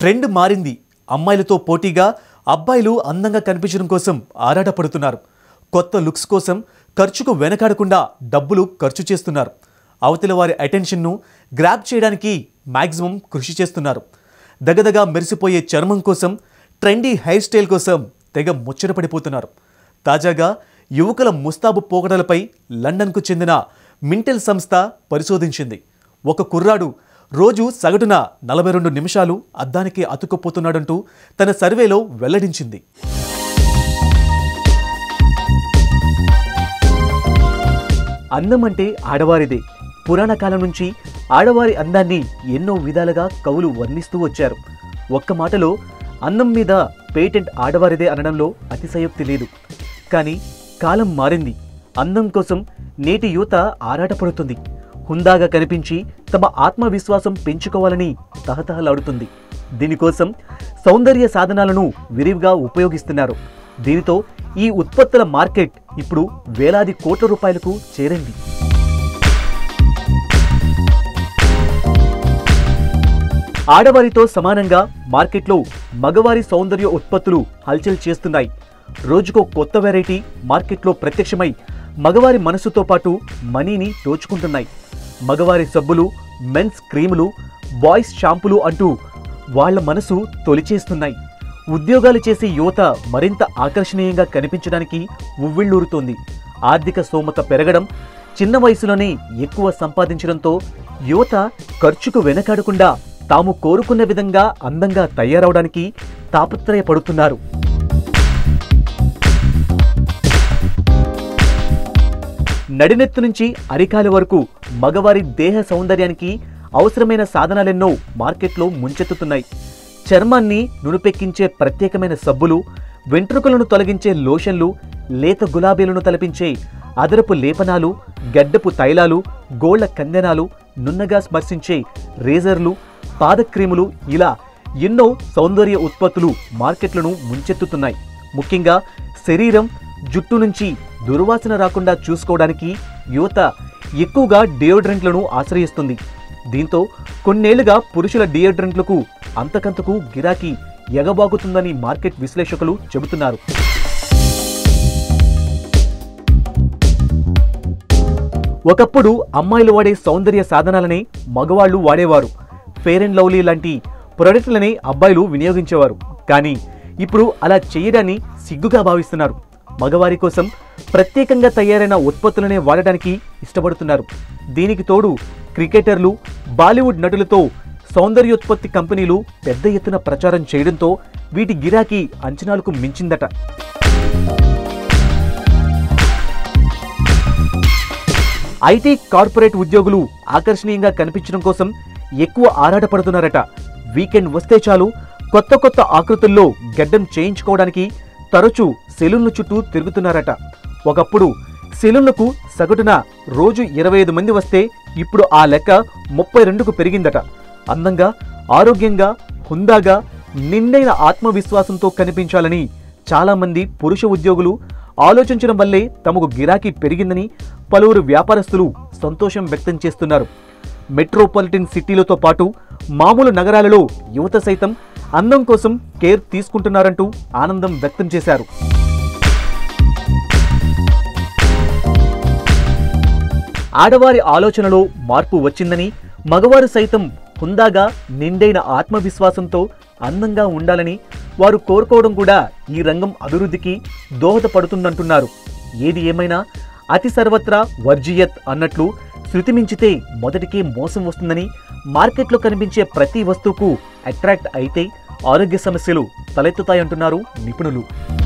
trend మారింది అమ్మాయిలతో పోటీగా అబ్బాయిలు అందంగా కనిపించడం కోసం ఆరాటపడుతున్నారు కొత్త లుక్స్ కోసం ఖర్చుకు వెనకాడకుండా డబ్బులు ఖర్చు చేస్తున్నారు అవతల వారి అటెన్షన్ను గ్రాప్ చేయడానికి మ్యాక్సిమం కృషి చేస్తున్నారు దగదగా మెరిసిపోయే చర్మం కోసం ట్రెండీ హెయిర్ స్టైల్ కోసం తెగ ముచ్చటపడిపోతున్నారు తాజాగా యువకుల ముస్తాబు పోకడలపై లండన్కు చెందిన మింటెల్ సంస్థ పరిశోధించింది ఒక కుర్రాడు రోజు సగటున నలభై రెండు నిమిషాలు అద్దానికి అతుక్కుపోతున్నాడంటూ తన సర్వేలో వెల్లడించింది అందం అంటే ఆడవారిదే పురాణ కాలం నుంచి ఆడవారి అందాన్ని ఎన్నో విధాలుగా కవులు వర్ణిస్తూ వచ్చారు ఒక్క మాటలో అందం మీద పేటెంట్ ఆడవారిదే అనడంలో అతిశయోక్తి లేదు కానీ కాలం మారింది అందం కోసం నేటి యువత ఆరాటపడుతుంది హుందాగా కనిపించి తమ ఆత్మవిశ్వాసం పెంచుకోవాలని తహతహలాడుతుంది దీనికోసం సౌందర్య సాధనాలను విరివిగా ఉపయోగిస్తున్నారు దీనితో ఈ ఉత్పత్తుల మార్కెట్ ఇప్పుడు వేలాది కోట్ల రూపాయలకు చేరింది ఆడవారితో సమానంగా మార్కెట్లో మగవారి సౌందర్య ఉత్పత్తులు హల్చల్ చేస్తున్నాయి రోజుకో కొత్త వెరైటీ మార్కెట్లో ప్రత్యక్షమై మగవారి మనసుతో పాటు మనీని దోచుకుంటున్నాయి మగవారి సబ్బులు మెన్స్ క్రీములు బాయ్స్ షాంపులు అంటూ వాళ్ళ మనసు తొలిచేస్తున్నాయి ఉద్యోగాలు చేసే యువత మరింత ఆకర్షణీయంగా కనిపించడానికి ఉవ్విళ్ళూరుతోంది ఆర్థిక స్తోమత పెరగడం చిన్న వయసులోనే ఎక్కువ సంపాదించడంతో యువత ఖర్చుకు వెనకాడకుండా తాము కోరుకున్న విధంగా అందంగా తయారవడానికి తాపత్రయపడుతున్నారు నడినెత్తు నుంచి అరికాల వరకు మగవారి దేహ సౌందర్యానికి అవసరమైన సాధనాలెన్నో మార్కెట్లో ముంచెత్తుతున్నాయి చర్మాన్ని నునుపెక్కించే ప్రత్యేకమైన సబ్బులు వెంట్రుకలను తొలగించే లోషన్లు లేత గులాబీలను తలపించే అదరపు లేపనాలు గడ్డపు తైలాలు గోళ్ల కందెనాలు నున్నగా స్పర్శించే రేజర్లు పాదక్రీములు ఇలా ఎన్నో సౌందర్య ఉత్పత్తులు మార్కెట్లను ముంచెత్తుతున్నాయి ముఖ్యంగా శరీరం జుట్టు నుంచి దుర్వాసన రాకుండా చూసుకోవడానికి యువత ఎక్కువగా డియోడ్రెంట్లను ఆశ్రయిస్తుంది దీంతో కొన్నేళ్లుగా పురుషుల డియోడ్రెంట్లకు అంతకంతకు గిరాకీ ఎగబాగుతుందని మార్కెట్ విశ్లేషకులు చెబుతున్నారు ఒకప్పుడు అమ్మాయిలు వాడే సౌందర్య సాధనాలని మగవాళ్ళు వాడేవారు ఫేర్ అండ్ లవ్లీ లాంటి ప్రొడక్ట్లని అబ్బాయిలు వినియోగించేవారు కానీ ఇప్పుడు అలా చేయడాన్ని సిగ్గుగా భావిస్తున్నారు మగవారి కోసం ప్రత్యేకంగా తయారైన ఉత్పత్తులనే వాడడానికి ఇష్టపడుతున్నారు దీనికి తోడు క్రికెటర్లు బాలీవుడ్ నటులతో సౌందర్యోత్పత్తి కంపెనీలు పెద్ద ఎత్తున ప్రచారం చేయడంతో వీటి గిరాకీ అంచనాలకు మించిందట ఐటీ కార్పొరేట్ ఉద్యోగులు ఆకర్షణీయంగా కనిపించడం కోసం ఎక్కువ ఆరాటపడుతున్నారట వీకెండ్ వస్తే చాలు కొత్త కొత్త ఆకృతుల్లో గడ్డం చేయించుకోవడానికి తరచూ సెలూన్ల చుట్టూ తిరుగుతున్నారట ఒకప్పుడు సెలూన్లకు సగటున రోజు ఇరవై ఐదు మంది వస్తే ఇప్పుడు ఆ లెక్క ముప్పై రెండుకు పెరిగిందట అందంగా ఆరోగ్యంగా హుందాగా నిండైన ఆత్మవిశ్వాసంతో కనిపించాలని చాలామంది పురుష ఉద్యోగులు ఆలోచించడం వల్లే తమకు గిరాకీ పెరిగిందని పలువురు వ్యాపారస్తులు సంతోషం వ్యక్తం చేస్తున్నారు మెట్రోపాలిటన్ సిటీలతో పాటు మామూలు నగరాలలో యువత సైతం అందం కోసం కేర్ తీసుకుంటున్నారంటూ ఆనందం వ్యక్తం చేశారు ఆడవారి ఆలోచనలో మార్పు వచ్చిందని మగవారు సైతం హుందాగా నిండైన ఆత్మవిశ్వాసంతో అందంగా ఉండాలని వారు కోరుకోవడం కూడా ఈ రంగం అభివృద్ధికి దోహదపడుతుందంటున్నారు ఏది ఏమైనా అతి సర్వత్రా వర్జియత్ అన్నట్లు శృతి మించితే మొదటికే మోసం వస్తుందని మార్కెట్లో కనిపించే ప్రతి వస్తువుకు అట్రాక్ట్ అయితే ఆరోగ్య సమస్యలు తలెత్తుతాయంటున్నారు నిపుణులు